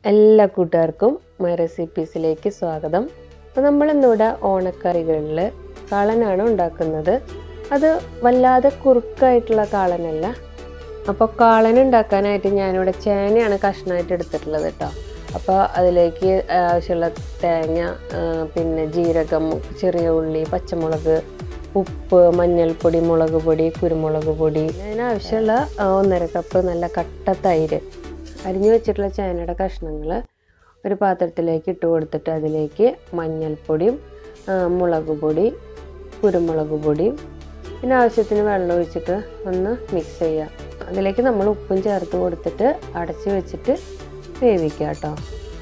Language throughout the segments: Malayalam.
എല്ലാ കൂട്ടുകാർക്കും മൈ റെസിപ്പീസിലേക്ക് സ്വാഗതം അപ്പോൾ നമ്മളിന്നിവിടെ ഓണക്കറികളിൽ കാളനാണ് ഉണ്ടാക്കുന്നത് അത് വല്ലാതെ കുറുക്കായിട്ടുള്ള കാളനല്ല അപ്പോൾ കാളൻ ഉണ്ടാക്കാനായിട്ട് ഞാനിവിടെ ചേനയാണ് കഷ്ണമായിട്ട് എടുത്തിട്ടുള്ളത് കേട്ടോ അപ്പോൾ അതിലേക്ക് ആവശ്യമുള്ള തേങ്ങ ആ, പിന്നെ ജീരകം ചെറിയ ഉള്ളി പച്ചമുളക് ഉപ്പ് മഞ്ഞൾപ്പൊടി മുളക് പൊടി കുരുമുളക് പൊടി അതിനാവശ്യമുള്ള ആ, ഒന്നര കപ്പ് നല്ല കട്ട തൈര് അരിഞ്ഞു വെച്ചിട്ടുള്ള ചേനയുടെ കഷ്ണങ്ങൾ ഒരു പാത്രത്തിലേക്ക് ഇട്ട് കൊടുത്തിട്ട് അതിലേക്ക് മഞ്ഞൾപ്പൊടിയും ആ, മുളക് പൊടി കുരുമുളക് പൊടിയും പിന്നെ ആവശ്യത്തിന് വെള്ളം ഒഴിച്ചിട്ട് ഒന്ന് മിക്സ് ചെയ്യുക അതിലേക്ക് നമ്മൾ ഉപ്പും ചേർത്ത് കൊടുത്തിട്ട് അടച്ച് വെച്ചിട്ട് വേവിക്കുക കേട്ടോ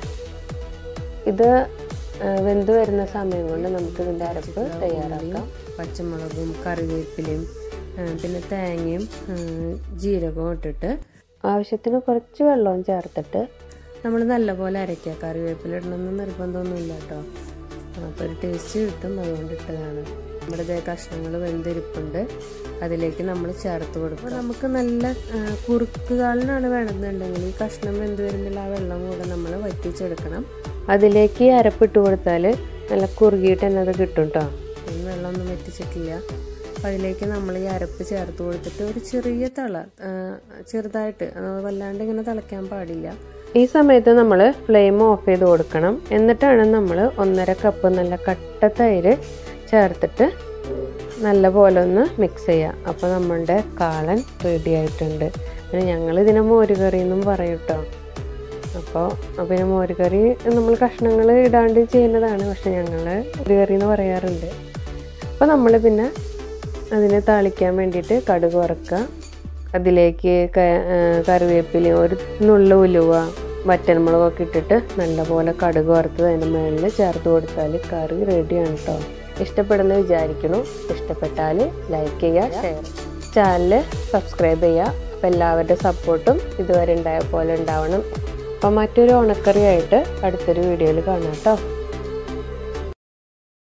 ഇത് ആ, വെന്ത് വരുന്ന സമയം കൊണ്ട് നമുക്ക് ഇതിൻ്റെ അരപ്പ് തയ്യാറാക്കാം പച്ചമുളകും കറിവേപ്പിലയും ആ, പിന്നെ തേങ്ങയും ആ, ജീരകവും ഇട്ടിട്ട് ആവശ്യത്തിന് കുറച്ച് വെള്ളവും ചേർത്തിട്ട് നമ്മൾ നല്ലപോലെ അരയ്ക്കുക കറിവേപ്പില ഇടണമെന്ന് നിർബന്ധമൊന്നുമില്ല കേട്ടോ അപ്പോൾ ഒരു ടേസ്റ്റ് കിട്ടും അതുകൊണ്ട് ഇട്ടതാണ് നമ്മുടെ ഇതേ കഷ്ണങ്ങൾ വെന്തിരിപ്പുണ്ട് അതിലേക്ക് നമ്മൾ ചേർത്ത് കൊടുക്കും അപ്പോൾ നമുക്ക് നല്ല ആ, കുറുക്ക് കാളിനാണ് വേണമെന്നുണ്ടെങ്കിൽ ഈ കഷ്ണം വെന്ത് വരുമ്പോൾ ആ വെള്ളം കൂടെ നമ്മൾ വറ്റിച്ചെടുക്കണം അതിലേക്ക് ഈ അരപ്പിട്ട് കൊടുത്താൽ നല്ല കുറുകിയിട്ട് തന്നെ അത് കിട്ടും കേട്ടോ ഇനി വെള്ളമൊന്നും വറ്റിച്ചിട്ടില്ല അപ്പം അതിലേക്ക് നമ്മൾ ഈ അരപ്പ് ചേർത്ത് കൊടുത്തിട്ട് ഒരു ചെറിയ തിള ആ, ചെറുതായിട്ട് ആ, വല്ലാണ്ട് ഇങ്ങനെ തിളയ്ക്കാൻ പാടില്ല ഈ സമയത്ത് നമ്മൾ ഫ്ലെയിം ഓഫ് ചെയ്ത് കൊടുക്കണം എന്നിട്ടാണ് നമ്മൾ ഒന്നര കപ്പ് നല്ല കട്ട തൈര് ചേർത്തിട്ട് നല്ല പോലെ ഒന്ന് മിക്സ് ചെയ്യുക അപ്പോൾ നമ്മളുടെ കാളൻ റെഡി ആയിട്ടുണ്ട് പിന്നെ ഞങ്ങൾ ഇതിനെ മോരുകറി എന്നും പറയും കേട്ടോ അപ്പോൾ പിന്നെ മോരുകറി നമ്മൾ കഷ്ണങ്ങൾ ഇടാണ്ട് ചെയ്യുന്നതാണ് പക്ഷെ ഞങ്ങൾ മോരുകറി എന്ന് പറയാറുണ്ട് അപ്പോൾ നമ്മൾ പിന്നെ അതിനെ താളിക്കാൻ വേണ്ടിയിട്ട് കടുക് വറുക്കുക അതിലേക്ക് ക- ആ, കറിവേപ്പിലയും ഒരു നുള്ള ഉലുവ വറ്റൽമുളകൊക്കെ ഇട്ടിട്ട് നല്ലപോലെ കടുക് വറുത്തത് അതിൻ്റെ മുകളിൽ ചേർത്ത് കൊടുത്താൽ കറി റെഡിയാണ് കേട്ടോ ഇഷ്ടപ്പെടുന്ന വിചാരിക്കുന്നു ഇഷ്ടപ്പെട്ടാൽ ലൈക്ക് ചെയ്യുക ഷെയർ ചാനൽ സബ്സ്ക്രൈബ് ചെയ്യുക അപ്പോൾ എല്ലാവരുടെ സപ്പോർട്ടും ഇതുവരെ ഉണ്ടായ പോലെ ഉണ്ടാവണം അപ്പോൾ മറ്റൊരു ഉണക്കറിയായിട്ട് അടുത്തൊരു വീഡിയോയിൽ കാണാം കേട്ടോ